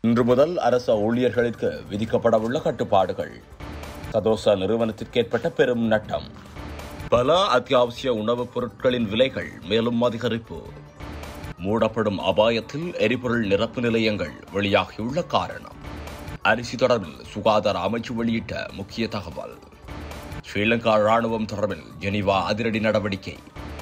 இன்று முதல் அரச ஊழியர்களுக்கு விதிக்கப்படவுள்ள கட்டுப்பாடுகள் சதோசா நிறுவனத்திற்கு ஏற்பட்ட பெரும் நட்டம் பல அத்தியாவசிய உணவுப் பொருட்களின் விலைகள் மேலும் அதிகரிப்பு மூடப்படும் அபாயத்தில் எரிபொருள் நிரப்பு நிலையங்கள் வெளியாகியுள்ள காரணம் அரிசி தொடர்பில் சுகாதார அமைச்சு வெளியிட்ட முக்கிய தகவல் ஸ்ரீலங்கா ராணுவம் தொடர்பில் ஜெனீவா அதிரடி நடவடிக்கை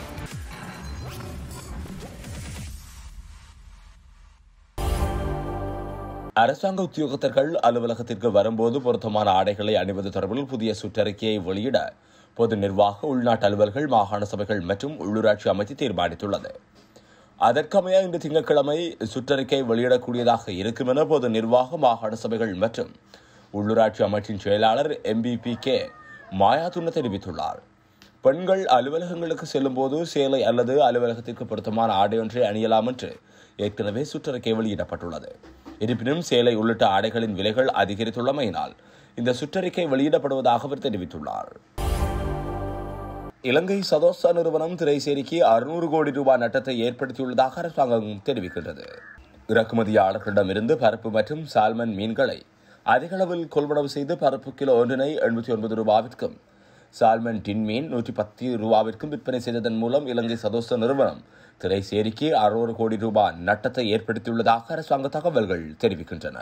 அரசாங்க உத்தியோகத்தர்கள் அலுவலகத்திற்கு வரும்போது பொருத்தமான ஆடைகளை அணிவது தொடர்பில் புதிய சுற்றறிக்கையை வெளியிட பொது நிர்வாக உள்நாட்டு அலுவல்கள் மாகாண சபைகள் மற்றும் உள்ளூராட்சி அமைச்சு தீர்மானித்துள்ளது அதற்கமைய இன்று திங்கட்கிழமை சுற்றறிக்கை வெளியிடக்கூடியதாக இருக்கும் என பொது நிர்வாக மாகாண சபைகள் மற்றும் உள்ளூராட்சி அமைச்சின் செயலாளர் எம்பிபி கே மாயாதுண்ண தெரிவித்துள்ளார் பெண்கள் அலுவலகங்களுக்கு செல்லும்போது சேலை அல்லது அலுவலகத்திற்கு பொருத்தமான ஆடை ஒன்றை அணியலாம் என்று ஏற்கனவே சுற்றறிக்கை வெளியிடப்பட்டுள்ளது இருப்பினும் சேலை உள்ளிட்ட ஆடைகளின் விலைகள் அதிகரித்துள்ளமையினால் இந்த சுற்றறிக்கை வெளியிடப்படுவதாக அவர் தெரிவித்துள்ளார் இலங்கை சதோசா நிறுவனம் திரைசேரிக்கு அறுநூறு கோடி ரூபாய் நட்டத்தை ஏற்படுத்தியுள்ளதாக அரசாங்கம் தெரிவிக்கின்றது இறக்குமதியாளர்களிடமிருந்து பருப்பு மற்றும் சால்மன் மீன்களை அதிக அளவில் கொள்வனவு செய்து பருப்பு கிலோ ஒன்றினை எண்பத்தி ஒன்பது ரூபாவிற்கும் சால்மன் டின் மீன் நூற்றி பத்து ரூபாவிற்கும் விற்பனை செய்ததன் மூலம் இலங்கை சதோச நிறுவனம் திரைசேரிக்கு அறுநூறு கோடி ரூபாய் நட்டத்தை ஏற்படுத்தியுள்ளதாக அரசாங்க தகவல்கள் தெரிவிக்கின்றன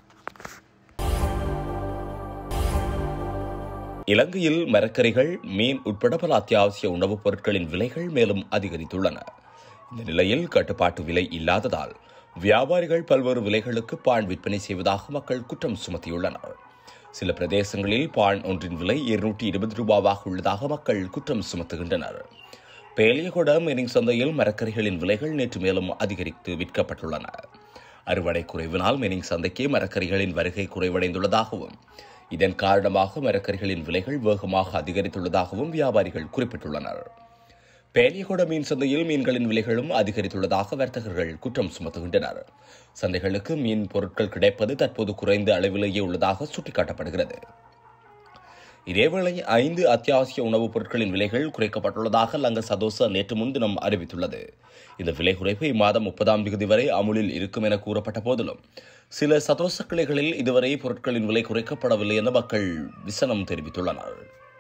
இலங்கையில் மரக்கறிகள் மீன் உட்பட பல அத்தியாவசிய உணவுப் பொருட்களின் விலைகள் மேலும் அதிகரித்துள்ளன இந்த நிலையில் கட்டுப்பாட்டு விலை இல்லாததால் வியாபாரிகள் பல்வேறு விலைகளுக்கு பான் விற்பனை செய்வதாக மக்கள் குற்றம் சுமத்தியுள்ளனர் சில பிரதேசங்களில் பான் ஒன்றின் விலை இருநூற்றி இருபது ரூபாவாக உள்ளதாக மக்கள் குற்றம் சுமத்துகின்றனர் பேலியகொட மீனிங் சந்தையில் மரக்கறிகளின் விலைகள் நேற்று மேலும் அதிகரித்து விற்கப்பட்டுள்ளன அறுவடை குறைவினால் மீனிங் சந்தைக்கு மரக்கறிகளின் வருகை குறைவடைந்துள்ளதாகவும் இதன் காரணமாக மரக்கறிகளின் விலைகள் வேகமாக அதிகரித்துள்ளதாகவும் வியாபாரிகள் குறிப்பிட்டுள்ளனர் பேலியகொட மீன் சந்தையில் மீன்களின் விலைகளும் அதிகரித்துள்ளதாக வர்த்தகர்கள் குற்றம் சுமத்துகின்றனர் சந்தைகளுக்கு மீன் பொருட்கள் கிடைப்பது தற்போது குறைந்த அளவிலேயே உள்ளதாக சுட்டிக்காட்டப்படுகிறது இதேவேளை ஐந்து அத்தியாவசிய உணவுப் பொருட்களின் விலைகள் குறைக்கப்பட்டுள்ளதாக லங்க சதோசா நேற்று முன்தினம் அறிவித்துள்ளது இந்த விலை குறைப்பு இம்மாதம் முப்பதாம் தேதி வரை அமுலில் இருக்கும் என கூறப்பட்ட போதிலும் சில சதோச கிளைகளில் இதுவரை பொருட்களின் விலை குறைக்கப்படவில்லை என மக்கள் விசனம் தெரிவித்துள்ளனர்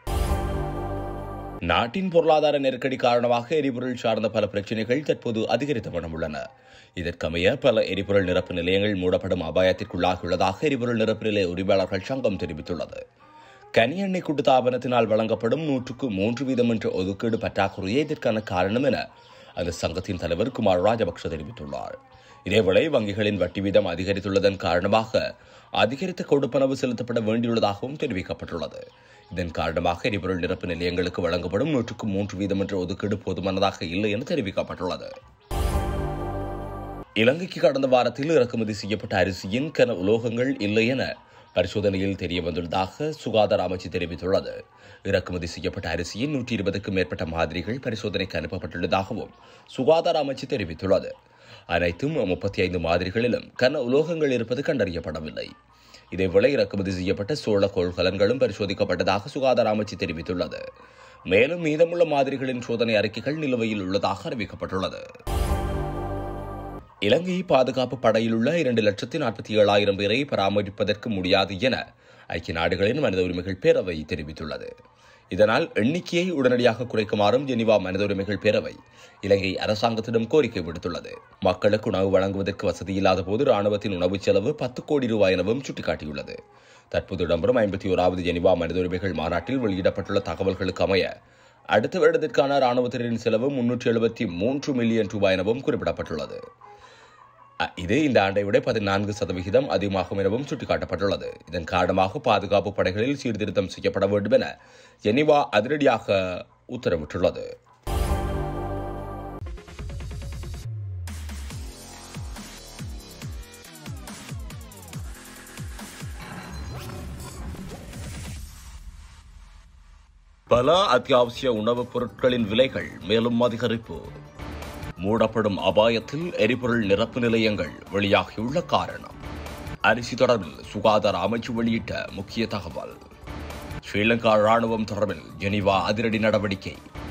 நாட்டின் பொருளாதார நெருக்கடி காரணமாக எரிபொருள் சார்ந்த பல பிரச்சினைகள் தற்போது அதிகரித்த வண்ணம் உள்ளன இதற்கமைய பல எரிபொருள் நிரப்பு நிலையங்கள் மூடப்படும் அபாயத்திற்குள்ளாகியுள்ளதாக எரிபொருள் நிரப்பு நிலைய உரிமையாளர்கள் சங்கம் தெரிவித்துள்ளது கனி எண்ணெய் கூட்டுத்தாபனத்தினால் வழங்கப்படும் நூற்றுக்கு மூன்று வீதம் என்ற ஒதுக்கீடு பற்றாக்குறையே இதற்கான காரணம் என அந்த சங்கத்தின் தலைவர் குமார் ராஜபக்ஷ தெரிவித்துள்ளார் இதேவேளை வங்கிகளின் வட்டி வீதம் அதிகரித்துள்ளதன் காரணமாக அதிகரித்த கொடுப்பனவு செலுத்தப்பட வேண்டியுள்ளதாகவும் தெரிவிக்கப்பட்டுள்ளது இதன் காரணமாக எரிபொருள் நிரப்பு நிலையங்களுக்கு வழங்கப்படும் நூற்றுக்கு மூன்று வீதம் என்ற ஒதுக்கீடு போதுமானதாக இல்லை என தெரிவிக்கப்பட்டுள்ளது இலங்கைக்கு கடந்த வாரத்தில் இறக்குமதி செய்யப்பட்ட அரிசியின் கன உலோகங்கள் இல்லை என பரிசோதனையில் தெரிய வந்துள்ளதாக சுகாதார அமைச்சு தெரிவித்துள்ளது இறக்குமதி செய்யப்பட்ட அரிசியின் நூற்றி இருபதுக்கும் மேற்பட்ட மாதிரிகள் பரிசோதனைக்கு அனுப்பப்பட்டுள்ளதாகவும் சுகாதார அமைச்சு தெரிவித்துள்ளது அனைத்தும் முப்பத்தி ஐந்து மாதிரிகளிலும் கன உலோகங்கள் இருப்பது கண்டறியப்படவில்லை இதேவேளை இறக்குமதி செய்யப்பட்ட சோழ கொள்கலன்களும் பரிசோதிக்கப்பட்டதாக சுகாதார அமைச்சு தெரிவித்துள்ளது மேலும் மீதமுள்ள மாதிரிகளின் சோதனை அறிக்கைகள் நிலுவையில் உள்ளதாக அறிவிக்கப்பட்டுள்ளது இலங்கை பாதுகாப்பு படையில் உள்ள இரண்டு லட்சத்தி நாற்பத்தி ஏழாயிரம் பேரை பராமரிப்பதற்கு முடியாது என ஐக்கிய நாடுகளின் மனித உரிமைகள் பேரவை தெரிவித்துள்ளது இதனால் எண்ணிக்கையை உடனடியாக குறைக்குமாறும் ஜெனிவா மனித உரிமைகள் பேரவை இலங்கை அரசாங்கத்திடம் கோரிக்கை விடுத்துள்ளது மக்களுக்கு உணவு வழங்குவதற்கு வசதி இல்லாத போது ராணுவத்தின் உணவு செலவு பத்து கோடி ரூபாய் எனவும் சுட்டிக்காட்டியுள்ளது தற்போது இடம்பெறும் ஐம்பத்தி ஓராவது ஜெனிவா மனித உரிமைகள் மாநாட்டில் வெளியிடப்பட்டுள்ள தகவல்களுக்கு அமைய அடுத்த வருடத்திற்கான ராணுவத்தினரின் செலவு முன்னூற்றி எழுபத்தி மூன்று மில்லியன் ரூபாய் எனவும் குறிப்பிடப்பட்டுள்ளது அ, இது இந்த ஆண்டை விட பதினான்கு சதவிகிதம் அதிகமாகும் எனவும் சுட்டிக்காட்டப்பட்டுள்ளது இதன் காரணமாக பாதுகாப்பு படைகளில் சீர்திருத்தம் செய்யப்பட வேண்டும் என ஜெனிவா அதிரடியாக உத்தரவிட்டுள்ளது பல அத்தியாவசிய உணவுப் பொருட்களின் விலைகள் மேலும் அதிகரிப்பு மூடப்படும் அபாயத்தில் எரிபொருள் நிரப்பு நிலையங்கள் வெளியாகியுள்ள காரணம் அரிசி தொடர்பில் சுகாதார அமைச்சு வெளியிட்ட முக்கிய தகவல் ஸ்ரீலங்கா ராணுவம் தொடர்பில் ஜெனீவா அதிரடி நடவடிக்கை